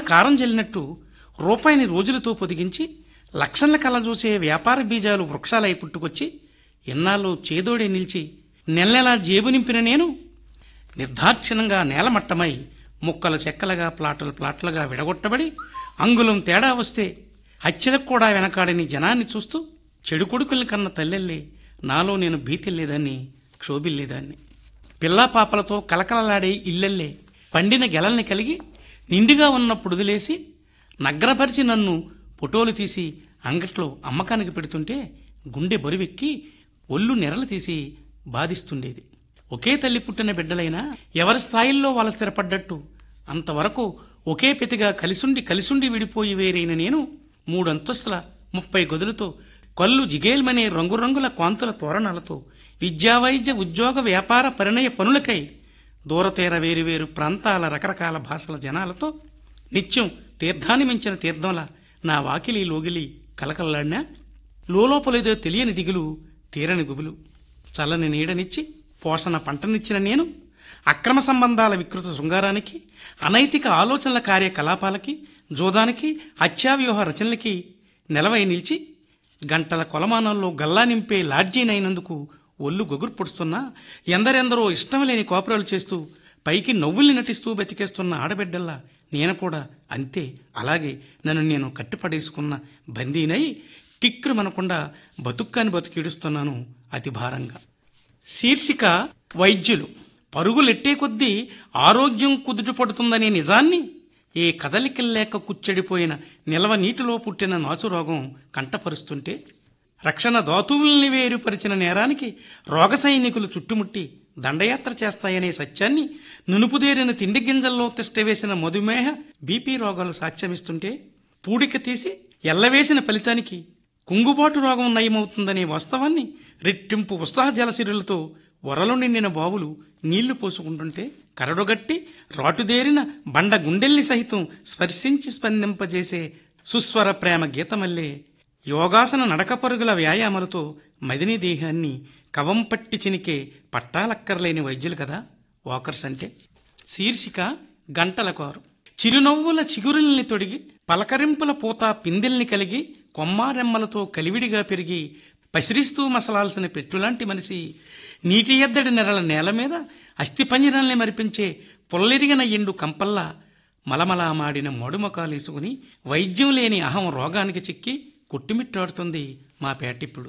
కారం జల్లినట్టు రూపాయిని రోజులతో పొదిగించి లక్షల కళ్ళ చూసే వ్యాపార బీజాలు వృక్షాలై పుట్టుకొచ్చి ఎన్నాళ్ళు చేదోడే నిలిచి నెలనెలా జేబు నింపిన నేను నిర్దాక్షిణంగా నేలమట్టమై ముక్కలు చెక్కలుగా ప్లాటలు ప్లాట్లుగా విడగొట్టబడి అంగుళం తేడా వస్తే హత్యలకు కూడా వెనకాడని జనాన్ని చూస్తూ చెడు కొడుకుల్ని కన్న తల్లెల్లే నాలో నేను భీతిల్లేదాన్ని క్షోభిల్లేదాన్ని పిల్లా పాపలతో కలకలలాడే ఇల్లెల్లే పండిన గెలల్ని కలిగి నిండుగా ఉన్నప్పుడు వదిలేసి నగ్రపరిచి నన్ను ఫోటోలు తీసి అంగట్లో అమ్మకానికి పెడుతుంటే గుండె బరువెక్కి ఒళ్ళు నెరలు తీసి బాధిస్తుండేది ఒకే తల్లి పుట్టిన బిడ్డలైనా ఎవరి స్థాయిల్లో వాళ్ళు స్థిరపడ్డట్టు అంతవరకు ఒకే పెతిగా కలిసుండి కలిసుండి విడిపోయి వేరైన నేను మూడంతస్తుల ముప్పై గదులతో కళ్ళు జిగేల్మనే రంగురంగుల కాంతుల తోరణాలతో విద్యా వైద్య ఉద్యోగ వ్యాపార పరిణయ పనులకై దూరతీర వేరువేరు ప్రాంతాల రకరకాల భాషల జనాలతో నిత్యం తీర్థాన్ని మించిన తీర్థంలా నా వాకిలి లోగిలి కలకల్లాడినా లోలోపలేదో తెలియని దిగులు తీరని గుబులు చల్లని నీడనిచ్చి పోషణ పంటనిచ్చిన నేను అక్రమ సంబంధాల వికృత శృంగారానికి అనైతిక ఆలోచనల కార్యకలాపాలకి జోదానికి హత్యావ్యూహ రచనలకి నెలవై నిలిచి గంటల కొలమానంలో గల్లా నింపే లాడ్జీనైనందుకు ఒళ్ళు గొగురు పొడుస్తున్నా ఎందరెందరో ఇష్టం లేని కోపరాలు చేస్తూ పైకి నవ్వుల్ని నటిస్తూ బతికేస్తున్న ఆడబిడ్డల్లా నేను కూడా అంతే అలాగే నన్ను నేను కట్టిపడేసుకున్న బందీనై కిక్కురు మనకుండా బతుక్కని బతుకీడుస్తున్నాను అతి భారంగా శీర్షిక వైద్యులు పరుగులెట్టే కొద్దీ ఆరోగ్యం కుదుటపడుతుందనే నిజాన్ని ఏ కదలికల్లేక కుచ్చెడిపోయిన నిలవ నీటిలో పుట్టిన నాచురోగం కంటపరుస్తుంటే రక్షణ ధాతువుల్ని వేరుపరిచిన నేరానికి రోగ సైనికులు చుట్టుముట్టి దండయాత్ర చేస్తాయనే సత్యాన్ని నునుపుదేరిన తిండి గింజల్లో తిష్టవేసిన మధుమేహ బీపీ రోగాలు సాక్ష్యమిస్తుంటే పూడిక తీసి ఎల్లవేసిన ఫలితానికి కుంగుబాటు రోగం నయమవుతుందనే వాస్తవాన్ని రెట్టింపు ఉత్సాహ జలసిరులతో వరలు నిండిన బావులు నీళ్లు పోసుకుంటుంటే కరడుగట్టి రాటుదేరిన బండ గుండెల్ని సహితం స్పర్శించి స్పందింపజేసే సుస్వర ప్రేమ గీతమల్లే యోగాసన నడక పరుగుల వ్యాయామాలతో మదిని దేహాన్ని కవం పట్టి చినికే పట్టాలక్కర్లేని వైద్యులు కదా వాకర్స్ అంటే శీర్షిక గంటల కారు చిరునవ్వుల చిగురుల్ని తొడిగి పలకరింపుల పూత పిందెల్ని కలిగి కొమ్మారెమ్మలతో కలివిడిగా పెరిగి పసిరిస్తూ మసలాల్సిన పెట్టులాంటి మనిషి నీటి ఎద్దడి నెరల నేల మీద అస్థిపంజరాల్ని మరిపించే పొల్లెరిగిన ఎండు కంపల్లా మలమలా మాడిన మడుమకాలేసుకుని వైద్యం లేని అహం రోగానికి చిక్కి కొట్టుమిట్టాడుతుంది మా పేటిప్పుడు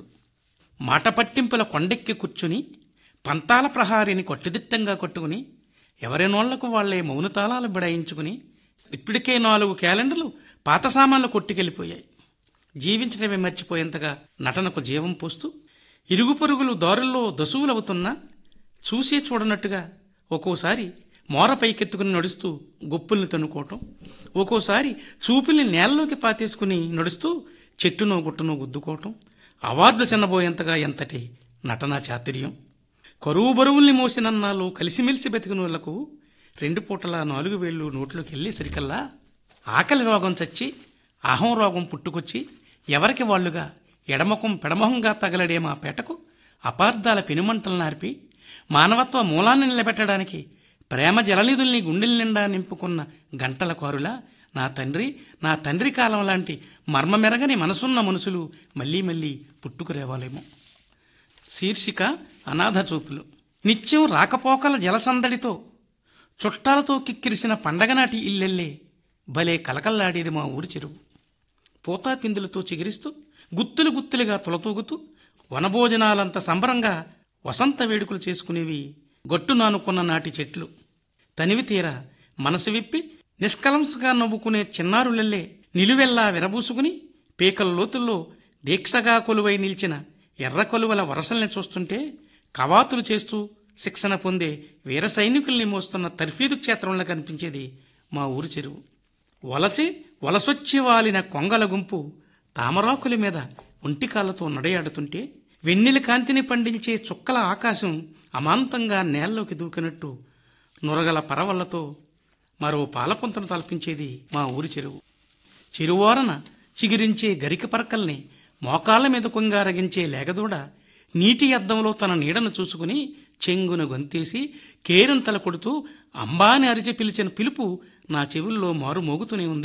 మాట పట్టింపుల కొండెక్కి కూర్చుని పంతాల ప్రహారిని కొట్టుదిట్టంగా కొట్టుకుని ఎవరినోళ్లకు వాళ్లే మౌనతాళాలు బిడాయించుకుని ఇప్పటికే నాలుగు క్యాలెండర్లు పాత సామాన్లు కొట్టుకెళ్ళిపోయాయి జీవించడమే మర్చిపోయేంతగా నటనకు జీవం పోస్తూ ఇరుగు పొరుగులు దారుల్లో దసువులవుతున్నా చూసి చూడనట్టుగా ఒక్కోసారి మోర పైకెత్తుకుని నడుస్తూ గొప్పుల్ని తన్నుకోవటం ఒక్కోసారి చూపుల్ని నేలలోకి పాతేసుకుని నడుస్తూ చెట్టునో గుట్టనో గుద్దుకోవటం అవార్డులు చిన్నబోయేంతగా ఎంతటి నటనా చాతుర్యం కరువు బరువుల్ని మోసినన్నాళ్ళు కలిసిమెలిసి బతికిన వాళ్లకు రెండు పూటల నాలుగు వేళ్ళు నోట్లోకి వెళ్ళేసరికల్లా ఆకలి రోగం చచ్చి అహం రోగం పుట్టుకొచ్చి ఎవరికి వాళ్ళుగా ఎడమొఖం పెడమొహంగా తగలడే మా పేటకు అపార్థాల పెనుమంటలు నార్పి మానవత్వ మూలాన్ని నిలబెట్టడానికి ప్రేమ జలనిధుల్ని గుండెల నిండా నింపుకున్న గంటల కారులా నా తండ్రి నా తండ్రి కాలం లాంటి మర్మమెరగని మనసున్న మనుషులు మళ్ళీ మళ్ళీ పుట్టుకురేవాలేమో శీర్షిక అనాథ చూపులు నిత్యం రాకపోకల జలసందడితో చుట్టాలతో కిక్కిరిసిన పండగనాటి ఇల్లెల్లే భలే కలకల్లాడేది మా ఊరి చెరువు పూతా పిందులతో చిగిరిస్తూ గుత్తులు గుత్తులుగా తులతూగుతూ వనభోజనాలంత సంబరంగా వసంత వేడుకలు చేసుకునేవి గట్టు నానుకున్న నాటి చెట్లు తనివి తీరా మనసు విప్పి నిష్కలంసగా నవ్వుకునే చిన్నారులెల్లే నిలువెల్లా విరబూసుకుని పీకల లోతుల్లో దీక్షగా కొలువై నిలిచిన ఎర్ర కొలువల వరసల్ని చూస్తుంటే కవాతులు చేస్తూ శిక్షణ పొందే వీర సైనికుల్ని మోస్తున్న తర్ఫీదు క్షేత్రంలో కనిపించేది మా ఊరి చెరువు వలచి వలసొచ్చి వాలిన కొంగల గుంపు తామరాకుల మీద ఒంటికాలతో నడయాడుతుంటే వెన్నెల కాంతిని పండించే చుక్కల ఆకాశం అమాంతంగా నేల్లోకి దూకినట్టు నురగల పరవళ్లతో మరో పాలపుంతను తలపించేది మా ఊరి చెరువు చెరువారన చిగిరించే గరిక పరకల్ని మోకాళ్ల మీద కొంగారగించే లేగదూడ నీటి అద్దంలో తన నీడను చూసుకుని చెంగున గొంతేసి కేరింతల కొడుతూ అంబాని అరిచి పిలిచిన పిలుపు నా చెవుల్లో మారు మోగుతూనే ఉంది